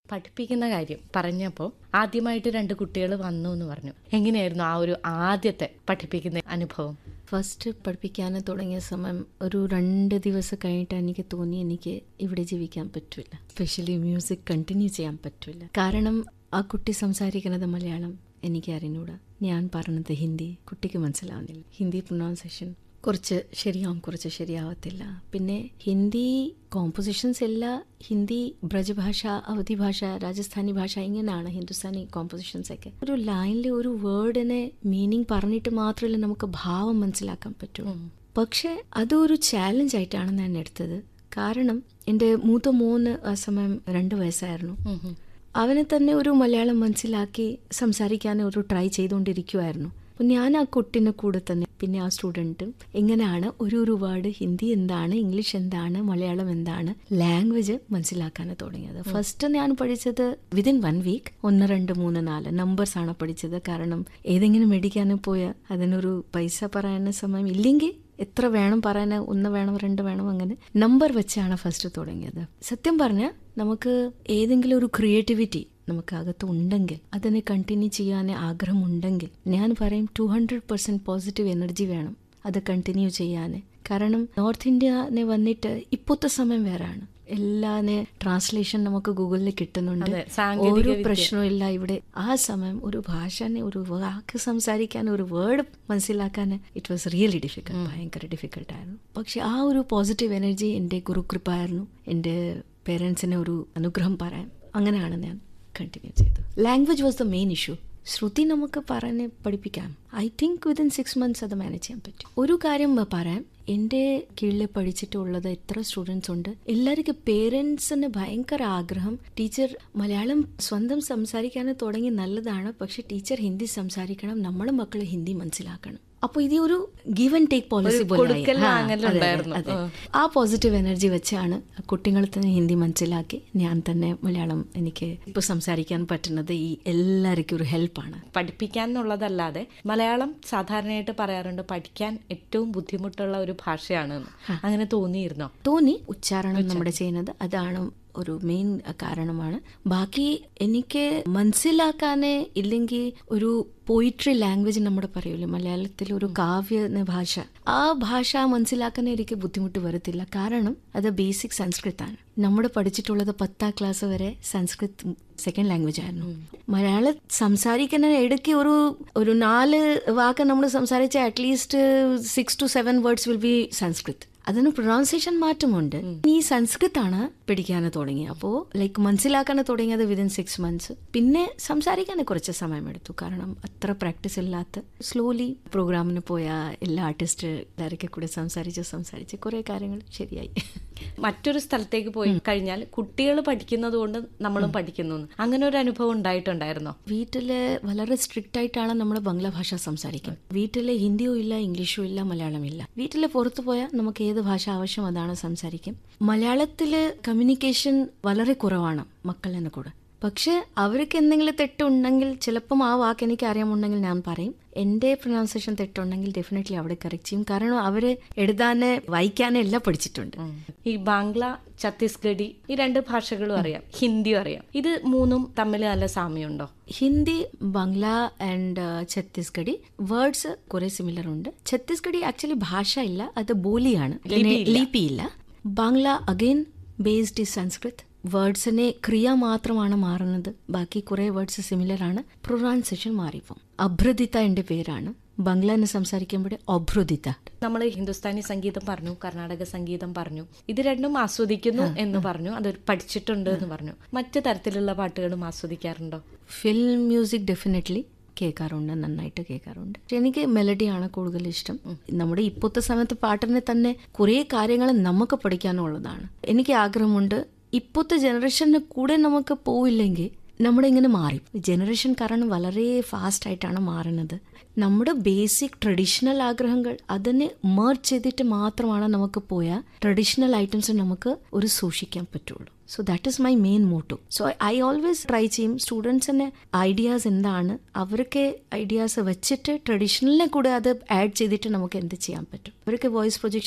പഠിപ്പിക്കുന്ന കാര്യം പറഞ്ഞപ്പോൾ ആദ്യമായിട്ട് രണ്ട് കുട്ടികൾ വന്നു എന്ന് പറഞ്ഞു എങ്ങനെയായിരുന്നു ആ ഒരു ആദ്യത്തെ പഠിപ്പിക്കുന്ന അനുഭവം ഫസ്റ്റ് പഠിപ്പിക്കാൻ തുടങ്ങിയ സമയം ഒരു രണ്ട് ദിവസം കഴിഞ്ഞിട്ട് എനിക്ക് തോന്നി എനിക്ക് ഇവിടെ ജീവിക്കാൻ പറ്റില്ല സ്പെഷ്യലി മ്യൂസിക് കണ്ടിന്യൂ ചെയ്യാൻ പറ്റില്ല കാരണം ആ കുട്ടി സംസാരിക്കുന്നത് മലയാളം എനിക്ക് അറിഞ്ഞൂടാ ഞാൻ പറഞ്ഞത് ഹിന്ദി കുട്ടിക്ക് മനസ്സിലാവുന്നില്ല ഹിന്ദി പ്രൊനൗൺസിയേഷൻ കുറച്ച് ശരിയാവും കുറച്ച് ശരിയാവത്തില്ല പിന്നെ ഹിന്ദി കോമ്പോസിഷൻസ് എല്ലാം ഹിന്ദി ബ്രജഭാഷ അവധി ഭാഷ രാജസ്ഥാനി ഭാഷ ഇങ്ങനെയാണ് ഹിന്ദുസ്ഥാനി കോമ്പോസിഷൻസ് ഒക്കെ ഒരു ലൈനിൽ ഒരു വേർഡിനെ മീനിങ് പറഞ്ഞിട്ട് മാത്രമല്ല നമുക്ക് ഭാവം മനസ്സിലാക്കാൻ പറ്റുള്ളൂ പക്ഷെ അതൊരു ചാലഞ്ച് ആയിട്ടാണ് ഞാൻ എടുത്തത് കാരണം എൻ്റെ മൂത്ത മോന് ആ സമയം രണ്ട് വയസ്സായിരുന്നു അവനെ തന്നെ ഒരു മലയാളം മനസ്സിലാക്കി സംസാരിക്കാൻ ഒരു ട്രൈ ചെയ്തുകൊണ്ടിരിക്കുമായിരുന്നു അപ്പം ഞാൻ ആ കുട്ടിനെ കൂടെ തന്നെ പിന്നെ ആ സ്റ്റുഡൻറ്റും എങ്ങനെയാണ് ഒരു ഒരു വേർഡ് ഹിന്ദി എന്താണ് ഇംഗ്ലീഷ് എന്താണ് മലയാളം എന്താണ് ലാംഗ്വേജ് മനസ്സിലാക്കാൻ തുടങ്ങിയത് ഫസ്റ്റ് ഞാൻ പഠിച്ചത് വിതിൻ വൺ വീക്ക് ഒന്ന് രണ്ട് മൂന്ന് നാല് നമ്പേഴ്സ് ആണ് പഠിച്ചത് കാരണം ഏതെങ്കിലും മേടിക്കാൻ പോയാൽ അതിനൊരു പൈസ പറയാൻ സമയം ഇല്ലെങ്കിൽ എത്ര വേണം പറയാൻ ഒന്ന് വേണം രണ്ട് വേണം അങ്ങനെ നമ്പർ വെച്ചാണ് ഫസ്റ്റ് തുടങ്ങിയത് സത്യം പറഞ്ഞാൽ നമുക്ക് ഏതെങ്കിലും ഒരു ക്രിയേറ്റിവിറ്റി നമുക്ക് അകത്ത് ഉണ്ടെങ്കിൽ അതിനെ കണ്ടിന്യൂ ചെയ്യാൻ ആഗ്രഹമുണ്ടെങ്കിൽ ഞാൻ പറയും two hundred percent positive energy വേണം അത് കണ്ടിന്യൂ ചെയ്യാൻ കാരണം നോർത്ത് ഇന്ത്യനെ വന്നിട്ട് ഇപ്പോഴത്തെ സമയം വേറാണ് എല്ലാനെ ട്രാൻസ്ലേഷൻ നമുക്ക് ഗൂഗിളിൽ കിട്ടുന്നുണ്ട് അതെ, സാങ്കേതിക ഒരു വിദ്യ. പ്രശ്നമില്ല ഇവിടെ ആ സമയം ഒരു ഭാഷനെ ഒരു വാക്ക് സംസാരിക്കാൻ ഒരു വേർഡ് മനസ്സിലാക്കാൻ ഇറ്റ് വാസ് റിയലി ഡിഫിക്കൽട്ട് ഭയങ്കര ഡിഫിക്കൽട്ട് ആയിരുന്നു പക്ഷെ ആ ഒരു പോസിറ്റീവ് എനർജി എൻ്റെ ഗുരുകൃപ്പായിരുന്നു എൻ്റെ പേരൻസിനെ ഒരു അനുഗ്രഹം പറയാൻ അങ്ങനെയാണ് ഞാൻ കണ്ടിന്യൂ ചെയ്തത് language was the main issue Shruti നമുക്ക് പറഞ്ഞ് പഠിപ്പിക്കാം I think within six months അത് മാനേജ് ചെയ്യാൻ പറ്റും ഒരു കാര്യം പറയാം എൻ്റെ കീഴിൽ പഠിച്ചിട്ടുള്ളത് എത്ര സ്റ്റുഡൻസ് ഉണ്ട് എല്ലാവർക്കും പേരൻസിന് ഭയങ്കര ആഗ്രഹം ടീച്ചർ മലയാളം സ്വന്തം സംസാരിക്കാൻ തുടങ്ങി നല്ലതാണ് പക്ഷെ ടീച്ചർ ഹിന്ദി സംസാരിക്കണം നമ്മുടെ മക്കൾ ഹിന്ദി മനസ്സിലാക്കണം അപ്പൊ ഇത് ഒരു ഗീവ് ആൻഡ് ടേക്ക് പോളിസി ഒരു കൊടുക്കൽ വാങ്ങലുണ്ടായിരുന്നു. ആ പോസിറ്റീവ് എനർജി വെച്ചാണ് കുട്ടികൾ തന്നെ ഹിന്ദി മനസ്സിലാക്കി ഞാൻ തന്നെ മലയാളം എനിക്ക് ഇപ്പൊ സംസാരിക്കാൻ പറ്റുന്നത് ഈ എല്ലാവർക്കും ഒരു ഹെൽപ്പാണ് പഠിപ്പിക്കാൻ എന്നുള്ളതല്ലാതെ മലയാളം സാധാരണയായിട്ട് പറയാറുണ്ട് പഠിക്കാൻ ഏറ്റവും ബുദ്ധിമുട്ടുള്ള ഒരു ഭാഷയാണ് എന്ന്. അങ്ങനെ തോന്നിയിരുന്നോ തോന്നി ഉച്ചാരണം നമ്മുടെ ചെയ്യുന്നത് അതാണ് ഒരു മെയിൻ കാരണമാണ് ബാക്കി എനിക്ക് മനസ്സിലാക്കാനേ ഇല്ലെങ്കിൽ ഒരു പോയിട്രി ലാംഗ്വേജ് നമ്മുടെ പറയൂലേ മലയാളത്തിൽ ഒരു കാവ്യ എന്ന ഭാഷ ആ ഭാഷ മനസ്സിലാക്കാനേ എനിക്ക് ബുദ്ധിമുട്ട് വരത്തില്ല കാരണം അത് ബേസിക് സംസ്കൃതാണ് നമ്മൾ പഠിച്ചിട്ടുള്ളത് പത്താം ക്ലാസ് വരെ സംസ്കൃത് സെക്കൻഡ് ലാംഗ്വേജ് ആയിരുന്നു മലയാളം സംസാരിക്കുന്ന ഇടയ്ക്ക് ഒരു ഒരു നാല് വാക്ക് നമ്മൾ സംസാരിച്ച at least six two seven words will be Sanskrit അതിന് പ്രൊനൗൺസിയേഷൻ മാറ്റമുണ്ട് ഈ സംസ്കൃത് ആണ് പഠിക്കാൻ തുടങ്ങി അപ്പോൾ ലൈക്ക് മനസ്സിലാക്കാൻ തുടങ്ങിയത് വിതിൻ സിക്സ് മന്ത്സ് പിന്നെ സംസാരിക്കാൻ കുറച്ച് സമയമെടുത്തു കാരണം അത്ര പ്രാക്ടീസ് ഇല്ലാത്ത സ്ലോലി പ്രോഗ്രാമിന് പോയ എല്ലാ ആർട്ടിസ്റ്റ് എല്ലാവർക്കും കൂടെ സംസാരിച്ച് സംസാരിച്ച് കുറെ കാര്യങ്ങൾ ശരിയായി മറ്റൊരു സ്ഥലത്തേക്ക് പോയി കഴിഞ്ഞാൽ കുട്ടികൾ പഠിക്കുന്നത് കൊണ്ട് നമ്മളും പഠിക്കുന്നു എന്ന്. അങ്ങനെ ഒരു അനുഭവം ഉണ്ടായിട്ടുണ്ടായിരുന്നോ വീട്ടില് വളരെ സ്ട്രിക്റ്റ് ആയിട്ടാണ് നമ്മൾ ബംഗ്ല ഭാഷ സംസാരിക്കും വീട്ടില് ഹിന്ദിയോ ഇല്ല ഇംഗ്ലീഷോ ഇല്ല മലയാളം ഇല്ല വീട്ടില് പുറത്തു പോയാൽ നമുക്ക് ഏത് ഭാഷ ആവശ്യം അതാണ് സംസാരിക്കും മലയാളത്തില് കമ്മ്യൂണിക്കേഷൻ വളരെ കുറവാണ് മക്കളിന് കൂടെ പക്ഷെ അവർക്ക് എന്തെങ്കിലും തെറ്റുണ്ടെങ്കിൽ ചിലപ്പം ആ വാക്ക് എനിക്ക് അറിയാമുണ്ടെങ്കിൽ ഞാൻ പറയും എൻ്റെ പ്രൊനൗൺസിയേഷൻ തെറ്റുണ്ടെങ്കിൽ ഡെഫിനറ്റ്ലി അവിടെ കറക്റ്റ് ചെയ്യും കാരണം അവര് എഴുതാനെ വായിക്കാനേ എല്ലാം പഠിച്ചിട്ടുണ്ട് ഈ ബാംഗ്ല ഛത്തീസ്ഗഡി ഈ രണ്ട് ഭാഷകളും അറിയാം ഹിന്ദിയും അറിയാം ഇത് മൂന്നും തമ്മിൽ നല്ല സാമ്യമുണ്ടോ ഹിന്ദി ബംഗ്ല ആൻഡ് ഛത്തീസ്ഗഡി വേർഡ്സ് കുറെ സിമിലർ ഉണ്ട് ഛത്തീസ്ഗഡി ആക്ച്വലി ഭാഷ ഇല്ല അത് ബോലിയാണ് ലിപി ഇല്ല ബാംഗ്ല അഗൈൻ ബേസ്ഡ് ഈ സംസ്കൃത് വേർഡ്സിനെ ക്രിയ മാത്രമാണ് മാറുന്നത് ബാക്കി കുറെ വേർഡ്സ് സിമിലർ ആണ് പ്രൊനൗൺസിയേഷൻ മാറിപ്പോവും അഭ്രദിത എന്റെ പേരാണ് ബംഗ്ലാന്ന് സംസാരിക്കുമ്പോൾ അഭ്രുദിത നമ്മൾ ഹിന്ദുസ്ഥാനി സംഗീതം പറഞ്ഞു കർണാടക സംഗീതം പറഞ്ഞു ഇത് രണ്ടും ആസ്വദിക്കുന്നു എന്ന് പറഞ്ഞു അത് പഠിച്ചിട്ടുണ്ട് എന്ന് പറഞ്ഞു മറ്റു തരത്തിലുള്ള പാട്ടുകളും ആസ്വദിക്കാറുണ്ടോ ഫിലിം മ്യൂസിക് ഡെഫിനറ്റ്ലി കേൾക്കാറുണ്ട് നന്നായിട്ട് കേൾക്കാറുണ്ട് പക്ഷെ എനിക്ക് മെലഡിയാണ് കൂടുതൽ ഇഷ്ടം നമ്മുടെ ഇപ്പോഴത്തെ സമയത്ത് പാട്ടിനെ തന്നെ കുറേ കാര്യങ്ങൾ നമുക്ക് പഠിക്കാനുള്ളതാണ് എനിക്ക് ആഗ്രഹമുണ്ട് ഇപ്പോഴത്തെ ജനറേഷന് കൂടെ നമുക്ക് പോയില്ലെങ്കിൽ നമ്മുടെ ഇങ്ങനെ മാറി ജനറേഷൻ കാരണം വളരെ ഫാസ്റ്റ് ആയിട്ടാണ് മാറുന്നത് നമ്മുടെ ബേസിക് ട്രഡീഷണൽ ആഗ്രഹങ്ങൾ അതിനെ മേർച്ച് ചെയ്തിട്ട് മാത്രമാണ് നമുക്ക് പോയാൽ ട്രഡീഷണൽ ഐറ്റംസ് നമുക്ക് ഒരു സൂക്ഷിക്കാൻ പറ്റുള്ളൂ so that is my main motto so I always try ചെയ്യും സ്റ്റുഡൻസിന് ഐഡിയാസ് എന്താണ് അവർക്ക് ഐഡിയാസ് വെച്ചിട്ട് ട്രഡീഷണലിനെ കൂടെ അത് ആഡ് ചെയ്തിട്ട് നമുക്ക് എന്ത് ചെയ്യാൻ പറ്റും അവർക്ക് വോയിസ് പ്രൊജക്ഷൻ